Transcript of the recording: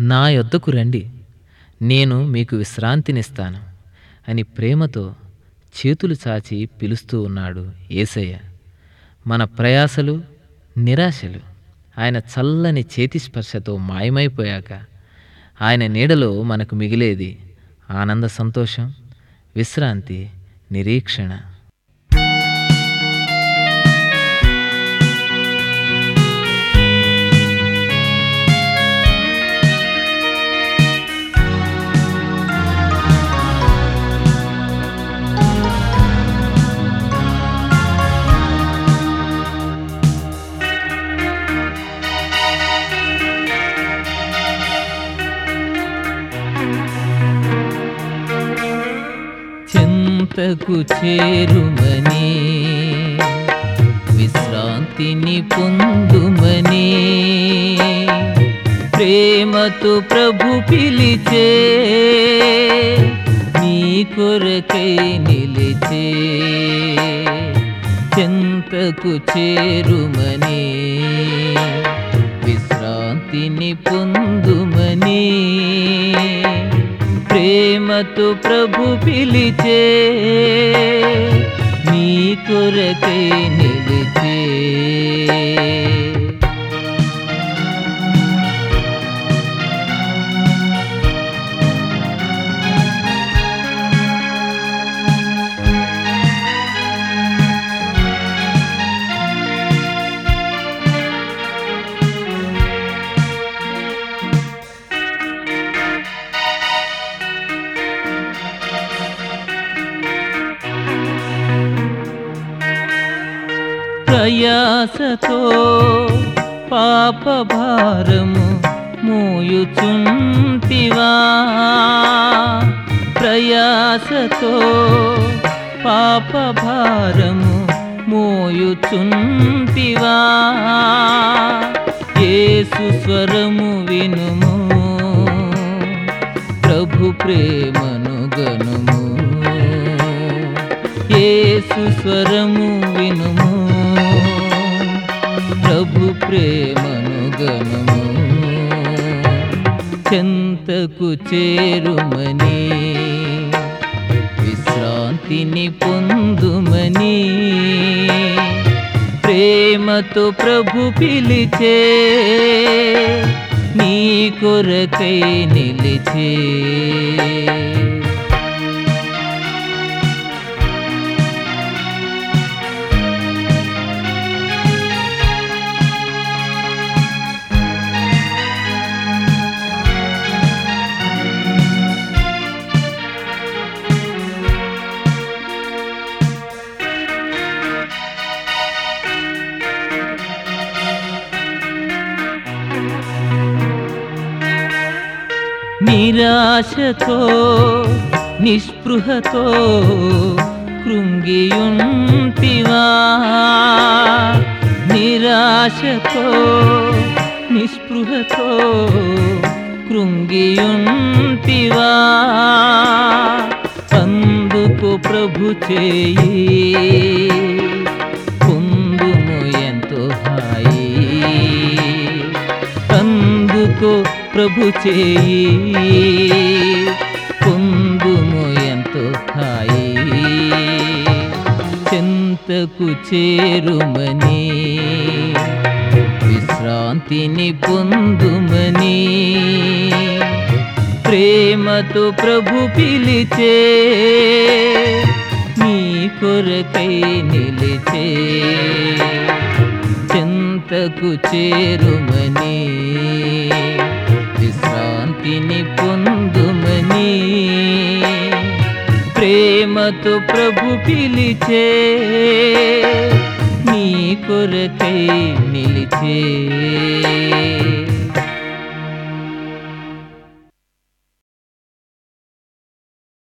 నా యొద్దకు రండి నేను మీకు విశ్రాంతినిస్తాను అని ప్రేమతో చేతులు చాచి పిలుస్తూ ఉన్నాడు ఏసయ్య మన ప్రయాసలు నిరాశలు ఆయన చల్లని చేతి స్పర్శతో మాయమైపోయాక ఆయన నీడలో మనకు మిగిలేది ఆనంద సంతోషం విశ్రాంతి నిరీక్షణ చెంతకు చేరుమని విశ్రాంతిని పొందుమని ప్రేమతో ప్రభు పిలిచే నీ కొరకై నిలిచే చెంతకు చేరుమని విశ్రాంతిని పొందుమని ప్రేమతో ప్రభు పిలిచే నీ కొరకై నిలిచే ప్రయాసతో పాప భారము మోయుచుంటివా ప్రయాసతో పాప భారము మోయుచుంటివా యేసు స్వరము వినుము ప్రభు ప్రేమను గనుము యేసు స్వరము వినుము ప్రభు ప్రేమను గనుము చెంతకు చేరుమని విశ్రాంతిని పొందుమని ప్రేమతో ప్రభు పిలిచే నీ కొరకై నిలిచే నిరాశతో నిస్పృహతో కృంగియుంటివా నిరాశతో నిస్పృహతో కృంగియుంటివా అందుకు ప్రభు చేయి పొందుము ఎంతో హాయి అందుకు ప్రభు చేయి పొందుము ఎంతో హాయి చెంతకు చేరుమని విశ్రాంతిని పొందుమని ప్రేమతో ప్రభు పిలిచే నీ కొరకై నిలిచే చెంతకు చేరుమని విశ్రాంతిని పొందుమని ప్రేమతో ప్రభు పిలిచే నీ కొరకై నిలిచే